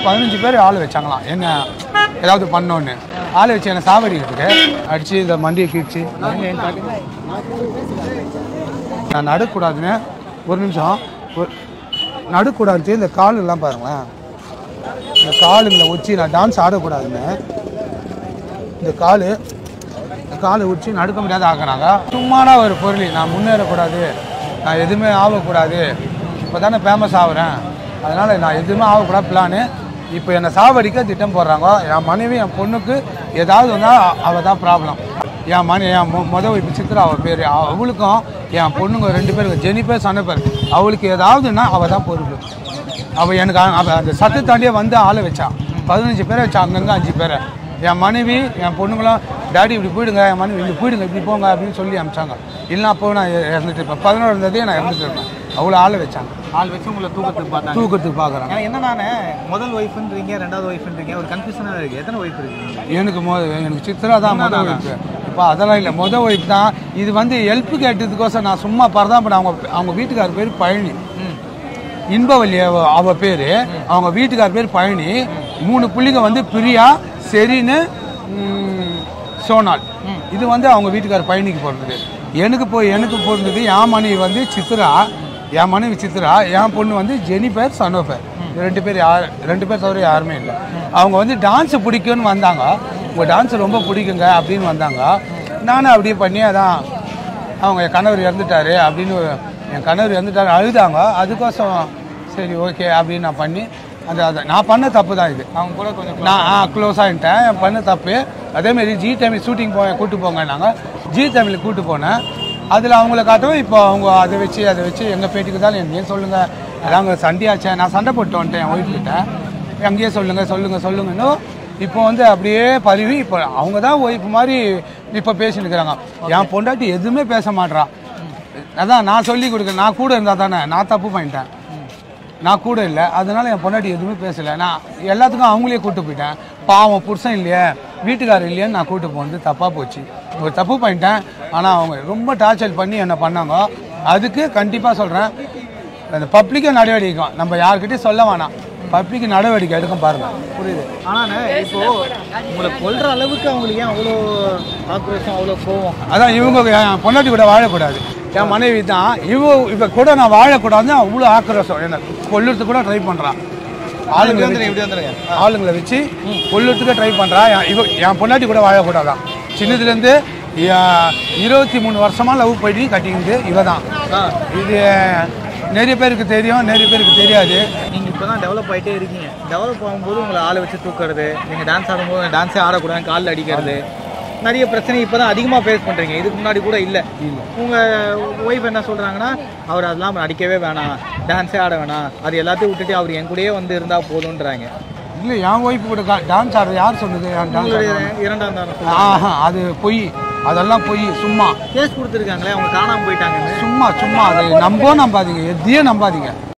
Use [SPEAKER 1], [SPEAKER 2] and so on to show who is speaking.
[SPEAKER 1] பதினஞ்சு பேர் ஆள் வச்சாங்களாம் என்ன ஏதாவது பண்ணோன்னு ஆள் வச்சு என்னை சாவடிக்கிறதுக்கு அடித்து இந்த மண்டியை கீழ்ச்சி நான் நடுக்கூடாதுன்னு ஒரு நிமிஷம் ஒரு நடுக்கூடாது இந்த காலுலாம் பாருங்களேன் இந்த காலுங்களை வச்சு நான் டான்ஸ் ஆடக்கூடாதுன்னு இந்த காலு இந்த காலை உச்சி நடுக்க முடியாத ஆக்குனாங்க சும்மானா ஒரு பொருள் நான் முன்னேறக்கூடாது நான் எதுவுமே ஆகக்கூடாது இப்போ தானே ஃபேமஸ் ஆகுறேன் அதனால் நான் எதுவுமே ஆகக்கூடாது பிளானு இப்போ என்னை சாவடிக்க திட்டம் போடுறாங்க என் மனைவி என் பொண்ணுக்கு ஏதாவது வந்தால் அவள் தான் ப்ராப்ளம் என் மனை என் மொ மொதல் வைப்பு சித்ரா அவள் பேர் அவளுக்கும் என் பொண்ணுங்க ரெண்டு பேருக்கு ஜெனிபேர் சனப்பேர் அவளுக்கு ஏதாவதுன்னா அவள் தான் பொறுப்பு அவள் எனக்கு அ- அவ அந்த சத்து தாண்டியே வந்து ஆளை வச்சா பதினஞ்சு பேரை வச்சா அங்கங்கே அஞ்சு பேரை என் மனைவி என் பொண்ணுங்களும் டாடி இப்படி போயிடுங்க என் மனைவி இப்படி போயிடுங்க இப்படி போங்க அப்படின்னு சொல்லி அனுப்பிச்சாங்க இல்லைனா அப்போ நான் இ- இறந்துட்டு இருப்பேன் பதினோரு இருந்ததே நான் இறந்துட்டு இருப்பேன் அவ்வளோ ஆளை வச்சாங்க
[SPEAKER 2] ஆள் வச்சு உங்களை தூக்கத்துக்கு பார்த்தாங்க
[SPEAKER 1] தூக்கத்துக்கு பார்க்குறாங்க
[SPEAKER 2] ஏன்னா என்ன நானே முதல் ஒய்ஃப்ன்றீங்க ரெண்டாவது ஒய்ஃப்ன்றீங்க ஒரு கன்ஃபியூஷனாக இருக்குது எத்தனை ஒய்ஃப் இருக்கு
[SPEAKER 1] எனக்கு மொ எனக்கு சித்ரா தான் மொதல் ஒய்ஃபு இப்போ அதெல்லாம் இல்லை மொதல் ஒய்ஃப் தான் இது வந்து ஹெல்ப் கேட்டதுக்கோசம் நான் சும்மா பரதாப்பட அவங்க அவங்க வீட்டுக்கார் பேர் பழனி இன்பவல்லி அவ அவ பேர் அவங்க வீட்டுக்கார் பேர் பழனி மூணு புள்ளிங்க வந்து பிரியா செரின்னு ம், சோனால் இது வந்து அவங்க வீட்டுக்கார் பழனிக்கு பிறந்தது எனக்கு போய் எனக்கு பிறந்தது என் மனைவி வந்து சித்ரா என் மனைவி சித்ரா என் பொண்ணு வந்து ஜெனிபேர் சனோபேர் ரெண்டு பேர் யார் ரெண்டு பேர் தவிர யாருமே இல்லை அவங்க வந்து டான்ஸ் பிடிக்கும்னு வந்தாங்க உங்கள் டான்ஸ் ரொம்ப பிடிக்குங்க அப்படின்னு வந்தாங்க நானும் அப்படியே பண்ணி அதான் அவங்க என் கணவர் இறந்துட்டாரு அப்படின்னு என் கணவர் இறந்துட்டாரு அழுதாங்க அதுக்கோசம் சரி ஓகே அப்படின்னு நான் பண்ணி அந்த அதை நான் பண்ண தப்பு தான் இது
[SPEAKER 2] அவங்க கூட கொஞ்சம்
[SPEAKER 1] நான் ஆ க்ளோஸ் ஆகிட்டேன் என் பண்ண தப்பு அதேமாரி ஜி தமிழ் ஷூட்டிங் போ கூட்டு போங்கன்னாங்க ஜி தமிழ் கூட்டு போனேன் அதில் அவங்கள காட்டவும் இப்போ அவங்க அதை வச்சு அதை வச்சு எங்கள் பேட்டிக்கு தான் எங்கேயே சொல்லுங்கள் அதாங்க சண்டையாச்சேன் நான் சண்டை போட்டு வந்துட்டேன் என் ஒய்ஃப் கிட்ட எங்கேயே சொல்லுங்கள் சொல்லுங்கள் சொல்லுங்கன்னு இப்போ வந்து அப்படியே பரவி இப்போ அவங்க தான் ஒய்ஃப் மாதிரி இப்போ பேசிட்டு இருக்கிறாங்க என் பொண்டாட்டி எதுவுமே பேச மாட்றா அதான் நான் சொல்லி கொடுக்குறேன் நான் கூட இருந்தால் தானே நான் தப்பு பண்ணிட்டேன் நான் கூட இல்லை அதனால என் பொண்டாட்டி எதுவுமே பேசலை நான் எல்லாத்துக்கும் அவங்களே கூட்டு போயிட்டேன் பாவம் புருஷன் இல்லையே வீட்டுக்காரர் இல்லையேன்னு நான் கூட்டு போனது தப்பாக போச்சு ஒரு தப்பு பண்ணிட்டேன் ஆனால் அவங்க ரொம்ப டார்ச்சர் பண்ணி என்ன பண்ணாங்க அதுக்கு கண்டிப்பாக சொல்கிறேன் அந்த பப்ளிக்கை நடவடிக்கை நம்ம யார்கிட்டயும் சொல்ல வேணாம் பப்ளிக் நடவடிக்கை எடுக்கும் பாருங்க புரியுது
[SPEAKER 2] ஆனாண்ணே இப்போ உங்களை கொல்ற அளவுக்கு அவங்களுக்கு ஏன் அவ்வளோ ஆக்ரோஷம் அவ்வளோ கோவம்
[SPEAKER 1] அதான் இவங்க என் பொண்டாட்டி கூட வாழக்கூடாது என் மனைவி தான் இவ இவ கூட நான் வாழக்கூடாதுன்னு அவ்வளோ ஆக்ரோஷம் என்ன கொல்லுறதுக்கு கூட ட்ரை பண்ணுறான் ஆளுங்களை
[SPEAKER 2] வந்துருங்க,
[SPEAKER 1] வச்சு-
[SPEAKER 2] இப்படி வந்துருங்க.
[SPEAKER 1] ஆளுங்களை வச்சு கொல்லுறதுக்கு ட்ரை பண்ணுறா இவ என் பொண்டாட்டி கூட வாழக்கூடாதான் சின்னதுலேருந்து இருபத்தி மூணு வருஷமா லவ் பண்ணி கட்டிக்கிது இவ தான் இது நிறைய பேருக்கு தெரியும் நிறைய பேருக்கு தெரியாது
[SPEAKER 2] நீங்கள் இப்போ தான் டெவலப் ஆகிட்டே இருக்கீங்க டெவலப் ஆகும்போது உங்களை ஆளை வச்சு தூக்குறது நீங்கள் டான்ஸ் ஆடும்போது டான்ஸே ஆடக்கூடாது காலில் அடிக்கிறது நிறைய பிரச்சனை இப்போ தான் அதிகமாக ஃபேஸ் பண்ணுறீங்க இதுக்கு முன்னாடி கூட இல்லை உங்கள் ஒய்ஃப் என்ன சொல்கிறாங்கன்னா அவர் அதெல்லாம் அடிக்கவே வேணாம் டான்ஸே ஆட வேணாம் அது எல்லாத்தையும் விட்டுட்டு அவர் என் கூடயே வந்து இருந்தால் போதுன்றாங்க
[SPEAKER 1] இல்லை என் ஒய்ஃப் கூட டான்ஸ் ஆடுறது யார் சொன்னது டான்ஸ்
[SPEAKER 2] உங்களுடைய இரண்டாம் தாரம்
[SPEAKER 1] ஆஹா அது பொய் அதெல்லாம் பொய் சும்மா
[SPEAKER 2] கேஸ் கொடுத்துருக்காங்களே அவங்க காணாமல் போயிட்டாங்கன்னு
[SPEAKER 1] சும்மா சும்மா அதை நம்ப நம்பாதீங்க எதையும் நம்பாதீங்க